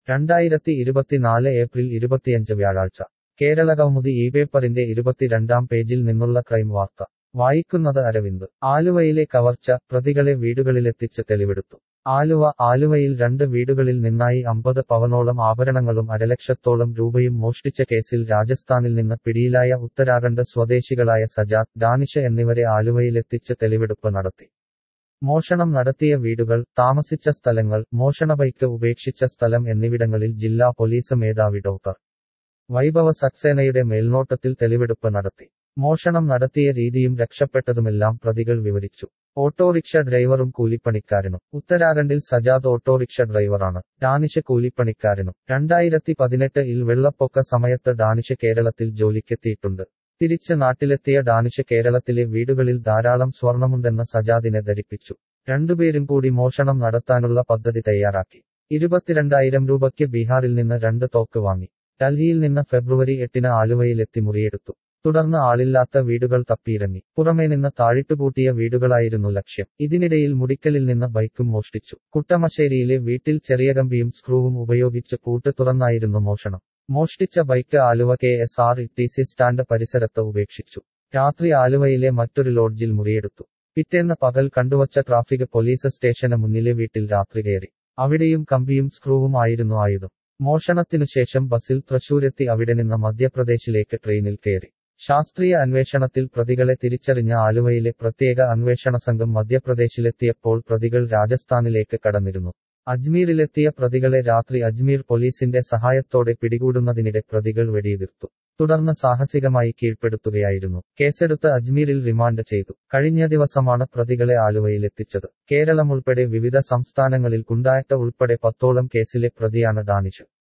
രണ്ടായിരത്തി ഇരുപത്തിനാല് ഏപ്രിൽ ഇരുപത്തിയഞ്ച് വ്യാഴാഴ്ച കേരള കൗമുദി ഈ പേപ്പറിന്റെ ഇരുപത്തിരണ്ടാം പേജിൽ നിന്നുള്ള ക്രൈം വാർത്ത വായിക്കുന്നത് അരവിന്ദ് ആലുവയിലെ കവർച്ച പ്രതികളെ വീടുകളിലെത്തിച്ച് തെളിവെടുത്തു ആലുവ ആലുവയിൽ രണ്ട് വീടുകളിൽ നിന്നായി അമ്പത് പവനോളം ആഭരണങ്ങളും അരലക്ഷത്തോളം രൂപയും മോഷ്ടിച്ച കേസിൽ രാജസ്ഥാനിൽ നിന്ന് പിടിയിലായ ഉത്തരാഖണ്ഡ് സ്വദേശികളായ സജാദ് ഡാനിഷ് എന്നിവരെ ആലുവയിലെത്തിച്ച് തെളിവെടുപ്പ് നടത്തി മോഷണം നടത്തിയ വീടുകൾ താമസിച്ച സ്ഥലങ്ങൾ മോഷണ ബൈക്ക് ഉപേക്ഷിച്ച സ്ഥലം എന്നിവിടങ്ങളിൽ ജില്ലാ പോലീസ് മേധാവി ഡോക്ടർ വൈഭവ സക്സേനയുടെ മേൽനോട്ടത്തിൽ തെളിവെടുപ്പ് നടത്തി മോഷണം നടത്തിയ രീതിയും രക്ഷപ്പെട്ടതുമെല്ലാം പ്രതികൾ വിവരിച്ചു ഓട്ടോറിക്ഷ ഡ്രൈവറും കൂലിപ്പണിക്കാരനും ഉത്തരാഖണ്ഡിൽ സജാദ് ഓട്ടോറിക്ഷ ഡ്രൈവറാണ് ഡാനിഷ് കൂലിപ്പണിക്കാരനും രണ്ടായിരത്തി പതിനെട്ടിൽ വെള്ളപ്പൊക്ക സമയത്ത് ഡാനിഷ് കേരളത്തിൽ ജോലിക്കെത്തിയിട്ടുണ്ട് തിരിച്ച് നാട്ടിലെത്തിയ ഡാനിഷ് കേരളത്തിലെ വീടുകളിൽ ധാരാളം സ്വർണമുണ്ടെന്ന് സജാദിനെ ധരിപ്പിച്ചു രണ്ടുപേരും കൂടി മോഷണം നടത്താനുള്ള പദ്ധതി തയ്യാറാക്കി ഇരുപത്തിരണ്ടായിരം രൂപയ്ക്ക് ബീഹാറിൽ നിന്ന് രണ്ട് തോക്ക് വാങ്ങി ഡൽഹിയിൽ നിന്ന് ഫെബ്രുവരി എട്ടിന് ആലുവയിലെത്തി മുറിയെടുത്തു തുടർന്ന് ആളില്ലാത്ത വീടുകൾ തപ്പിയിറങ്ങി പുറമേ നിന്ന് താഴിട്ടുപൂട്ടിയ വീടുകളായിരുന്നു ലക്ഷ്യം ഇതിനിടയിൽ മുടിക്കലിൽ നിന്ന് ബൈക്കും മോഷ്ടിച്ചു കുട്ടമശ്ശേരിയിലെ വീട്ടിൽ ചെറിയ കമ്പിയും സ്ക്രൂവും ഉപയോഗിച്ച് പൂട്ട് തുറന്നായിരുന്നു മോഷണം മോഷ്ടിച്ച bike Aluva K S R T C stand പരിസരത്ത് ഉപേക്ഷിച്ചു രാത്രി ആലുവയിലെ മറ്റൊരു ലോഡ്ജിൽ മുറിയെടുത്തു പിറ്റേന്ന് പകൽ കണ്ടുവച്ച ട്രാഫിക് പോലീസ് സ്റ്റേഷന് മുന്നിലെ വീട്ടിൽ രാത്രി കയറി അവിടെയും കമ്പിയും സ്ക്രൂവും ആയിരുന്നു ആയുധം മോഷണത്തിനു ശേഷം ബസിൽ തൃശൂരെത്തി അവിടെ നിന്ന് മധ്യപ്രദേശിലേക്ക് ട്രെയിനിൽ കയറി ശാസ്ത്രീയ അന്വേഷണത്തിൽ പ്രതികളെ തിരിച്ചറിഞ്ഞ ആലുവയിലെ പ്രത്യേക അന്വേഷണ സംഘം മധ്യപ്രദേശിലെത്തിയപ്പോൾ പ്രതികൾ രാജസ്ഥാനിലേക്ക് കടന്നിരുന്നു അജ്മീറിലെത്തിയ പ്രതികളെ രാത്രി അജ്മീർ പോലീസിന്റെ സഹായത്തോടെ പിടികൂടുന്നതിനിടെ പ്രതികൾ വെടിയുതിർത്തു തുടർന്ന് സാഹസികമായി കീഴ്പ്പെടുത്തുകയായിരുന്നു കേസെടുത്ത് അജ്മീറിൽ റിമാൻഡ് ചെയ്തു കഴിഞ്ഞ ദിവസമാണ് പ്രതികളെ ആലുവയിലെത്തിച്ചത് കേരളം ഉൾപ്പെടെ വിവിധ സംസ്ഥാനങ്ങളിൽ കുണ്ടായട്ട ഉൾപ്പെടെ പത്തോളം കേസിലെ പ്രതിയാണ് ഡാനിഷ്